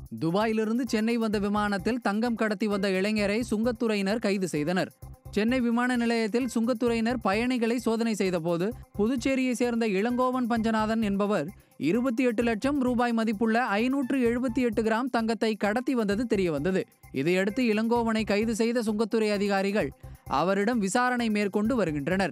துபாயிலிருந்து சென்னை வந்த விமானத்தில் தங்கம் கடத்தி வந்த இளைஞரை சுங்கத்துறையினர் கைது செய்தனர் சென்னை விமான நிலையத்தில் சுங்கத்துறையினர் பயணிகளை சோதனை செய்தபோது புதுச்சேரியை சேர்ந்த இளங்கோவன் பஞ்சநாதன் என்பவர் இருபத்தி எட்டு லட்சம் ரூபாய் மதிப்புள்ள ஐநூற்று எழுபத்தி எட்டு கிராம் தங்கத்தை கடத்தி வந்தது தெரியவந்தது இதையடுத்து இளங்கோவனை கைது செய்த சுங்கத்துறை அதிகாரிகள் அவரிடம் விசாரணை மேற்கொண்டு வருகின்றனர்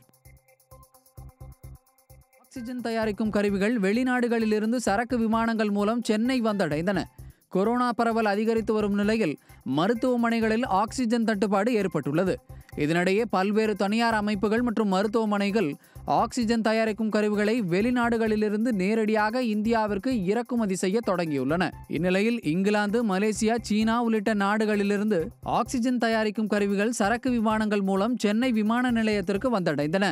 ஆக்சிஜன் தயாரிக்கும் கருவிகள் வெளிநாடுகளிலிருந்து சரக்கு விமானங்கள் மூலம் சென்னை வந்தடைந்தன கொரோனா பரவல் அதிகரித்து வரும் நிலையில் மருத்துவமனைகளில் ஆக்சிஜன் தட்டுப்பாடு ஏற்பட்டுள்ளது இதனிடையே பல்வேறு தனியார் அமைப்புகள் மற்றும் மருத்துவமனைகள் ஆக்சிஜன் தயாரிக்கும் கருவிகளை வெளிநாடுகளிலிருந்து நேரடியாக இந்தியாவிற்கு இறக்குமதி செய்ய தொடங்கியுள்ளன இந்நிலையில் இங்கிலாந்து மலேசியா சீனா உள்ளிட்ட நாடுகளிலிருந்து ஆக்சிஜன் தயாரிக்கும் கருவிகள் சரக்கு விமானங்கள் மூலம் சென்னை விமான நிலையத்திற்கு வந்தடைந்தன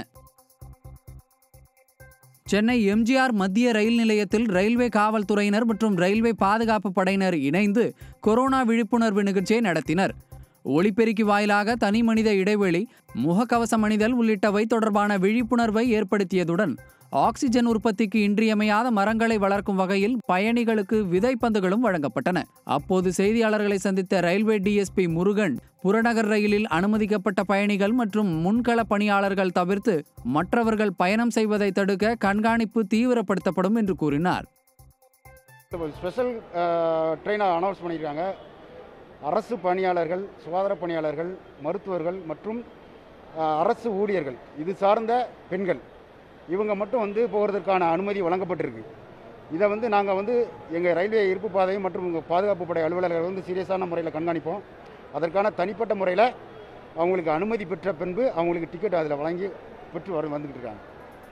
சென்னை எம்ஜிஆர் மத்திய ரயில் நிலையத்தில் ரயில்வே காவல்துறையினர் மற்றும் ரயில்வே பாதுகாப்பு படையினர் இணைந்து கொரோனா விழிப்புணர்வு நிகழ்ச்சியை நடத்தினர் ஒளிபெருக்கி வாயிலாக தனி மனித இடைவெளி முகக்கவசம் அணிதல் உள்ளிட்டவை தொடர்பான விழிப்புணர்வை ஏற்படுத்தியதுடன் ஆக்சிஜன் உற்பத்திக்கு இன்றியமையாத மரங்களை வளர்க்கும் வகையில் பயணிகளுக்கு விதைப்பந்துகளும் வழங்கப்பட்டன அப்போது செய்தியாளர்களை சந்தித்த ரயில்வே டிஎஸ்பி முருகன் புறநகர் ரயிலில் அனுமதிக்கப்பட்ட பயணிகள் மற்றும் முன்கள பணியாளர்கள் தவிர்த்து மற்றவர்கள் பயணம் செய்வதை தடுக்க கண்காணிப்பு தீவிரப்படுத்தப்படும் என்று கூறினார் ஸ்பெஷல் ட்ரெயினை அனௌன்ஸ் பண்ணியிருக்காங்க அரசு பணியாளர்கள் சுகாதார பணியாளர்கள் மருத்துவர்கள் மற்றும் அஹ், அரசு ஊழியர்கள் இது சார்ந்த பெண்கள் இவங்க மட்டும் வந்து போகிறதுக்கான அனுமதி வழங்கப்பட்டிருக்கு இதை வந்து நாங்கள் வந்து எங்கள் ரயில்வே இருப்பு பாதை மற்றும் உங்கள் பாதுகாப்பு படை அலுவலர்கள் வந்து சீரியஸான முறையில் கண்காணிப்போம் அதற்கான தனிப்பட்ட முறையில் அவங்களுக்கு அனுமதி பெற்ற பின்பு அவங்களுக்கு டிக்கெட் அதில் வழங்கி பெற்று வர வந்துக்கிட்டு இருக்காங்க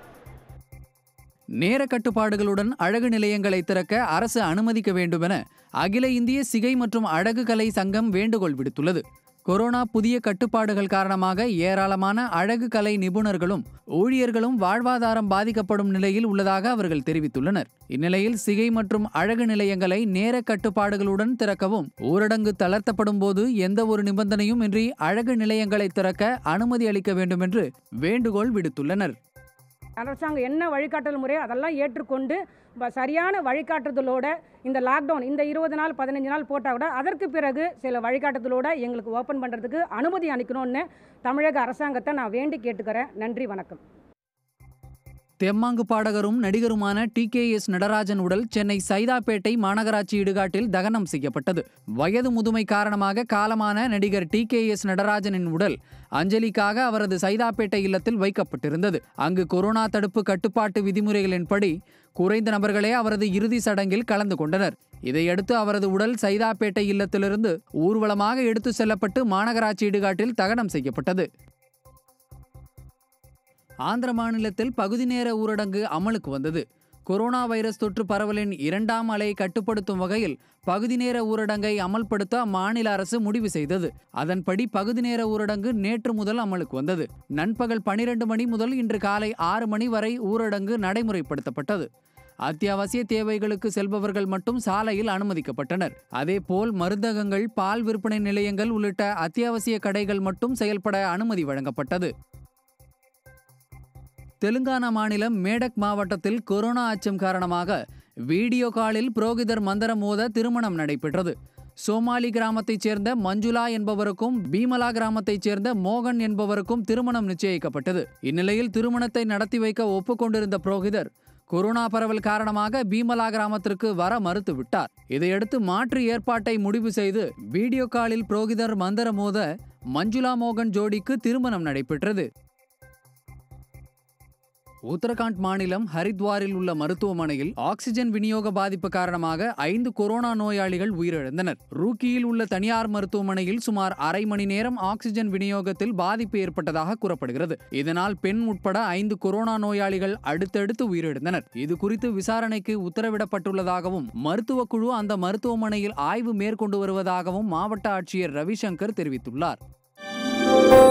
நேர கட்டுப்பாடுகளுடன் அழகு நிலையங்களை திறக்க அரசு அனுமதிக்க வேண்டுமென அகில இந்திய சிகை மற்றும் அழகு கலை சங்கம் வேண்டுகோள் விடுத்துள்ளது கொரோனா புதிய கட்டுப்பாடுகள் காரணமாக ஏராளமான அழகு கலை நிபுணர்களும் ஊழியர்களும் வாழ்வாதாரம் பாதிக்கப்படும் நிலையில் உள்ளதாக அவர்கள் தெரிவித்துள்ளனர் இந்நிலையில் சிகை மற்றும் அழகு நிலையங்களை நேர கட்டுப்பாடுகளுடன் திறக்கவும் ஊரடங்கு தளர்த்தப்படும் போது எந்த ஒரு நிபந்தனையும் இன்றி அழகு நிலையங்களை திறக்க அனுமதி அளிக்க வேண்டும் என்று வேண்டுகோள் விடுத்துள்ளனர் அரசாங்கம் என்ன வழிகாட்டல் முறையோ அதெல்லாம் ஏற்றுக்கொண்டு ப- சரியான வழிகாட்டுதலோட இந்த லாக்டவுன் இந்த இருபது நாள் பதினஞ்சு நாள் போட்டால் கூட அதற்கு பிறகு சில வழிகாட்டுதலோட எங்களுக்கு ஓப்பன் பண்ணுறதுக்கு அனுமதி அளிக்கணும்னு தமிழக அரசாங்கத்தை நான் வேண்டி கேட்டுக்கிறேன் நன்றி வணக்கம் தெம்மாங்கு பாடகரும் நடிகருமான டி கே எஸ் நடராஜன் உடல் சென்னை சைதாப்பேட்டை மாநகராட்சி இடுகாட்டில் தகனம் செய்யப்பட்டது வயது முதுமை காரணமாக காலமான நடிகர் டி கே எஸ் நடராஜனின் உடல் அஞ்சலிக்காக அவரது சைதாப்பேட்டை இல்லத்தில் வைக்கப்பட்டிருந்தது அங்கு கொரோனா தடுப்பு கட்டுப்பாட்டு விதிமுறைகளின்படி குறைந்த நபர்களே அவரது இறுதி சடங்கில் கலந்து கொண்டனர் இதையடுத்து அவரது உடல் சைதாப்பேட்டை இல்லத்திலிருந்து ஊர்வலமாக எடுத்து செல்லப்பட்டு மாநகராட்சி இடுகாட்டில் தகனம் செய்யப்பட்டது ஆந்திர மாநிலத்தில் பகுதி நேர ஊரடங்கு அமலுக்கு வந்தது கொரோனா வைரஸ் தொற்று பரவலின் இரண்டாம் அலையை கட்டுப்படுத்தும் வகையில் பகுதி நேர ஊரடங்கை அமல்படுத்த அம்மாநில அரசு முடிவு செய்தது அதன்படி பகுதி நேர ஊரடங்கு நேற்று முதல் அமலுக்கு வந்தது நண்பகல் பனிரெண்டு மணி முதல் இன்று காலை ஆறு மணி வரை ஊரடங்கு நடைமுறைப்படுத்தப்பட்டது அத்தியாவசிய தேவைகளுக்கு செல்பவர்கள் மட்டும் சாலையில் அனுமதிக்கப்பட்டனர் அதேபோல் மருந்தகங்கள் பால் விற்பனை நிலையங்கள் உள்ளிட்ட அத்தியாவசிய கடைகள் மட்டும் செயல்பட அனுமதி வழங்கப்பட்டது தெலுங்கானா மாநிலம் மேடக் மாவட்டத்தில் கொரோனா அச்சம் காரணமாக வீடியோ காலில் புரோகிதர் மந்திரம் மோத திருமணம் நடைபெற்றது சோமாலி கிராமத்தைச் சேர்ந்த மஞ்சுளா என்பவருக்கும் பீமலா கிராமத்தைச் சேர்ந்த மோகன் என்பவருக்கும் திருமணம் நிச்சயிக்கப்பட்டது இந்நிலையில் திருமணத்தை நடத்தி வைக்க ஒப்புக்கொண்டிருந்த புரோகிதர் கொரோனா பரவல் காரணமாக பீமலா கிராமத்திற்கு வர மறுத்து விட்டார் இதையடுத்து மாற்று ஏற்பாட்டை முடிவு செய்து வீடியோ காலில் புரோகிதர் மந்திர மோத மஞ்சுளா மோகன் ஜோடிக்கு திருமணம் நடைபெற்றது உத்தரகாண்ட் மாநிலம் ஹரித்வாரில் உள்ள மருத்துவமனையில் ஆக்சிஜன் விநியோக பாதிப்பு காரணமாக ஐந்து கொரோனா நோயாளிகள் உயிரிழந்தனர் ரூக்கியில் உள்ள தனியார் மருத்துவமனையில் சுமார் அரை மணி நேரம் ஆக்சிஜன் விநியோகத்தில் பாதிப்பு ஏற்பட்டதாக கூறப்படுகிறது இதனால் பெண் உட்பட ஐந்து கொரோனா நோயாளிகள் அடுத்தடுத்து உயிரிழந்தனர் இது குறித்து விசாரணைக்கு உத்தரவிடப்பட்டுள்ளதாகவும் மருத்துவ குழு அந்த மருத்துவமனையில் ஆய்வு மேற்கொண்டு வருவதாகவும் மாவட்ட ஆட்சியர் ரவிசங்கர் தெரிவித்துள்ளார்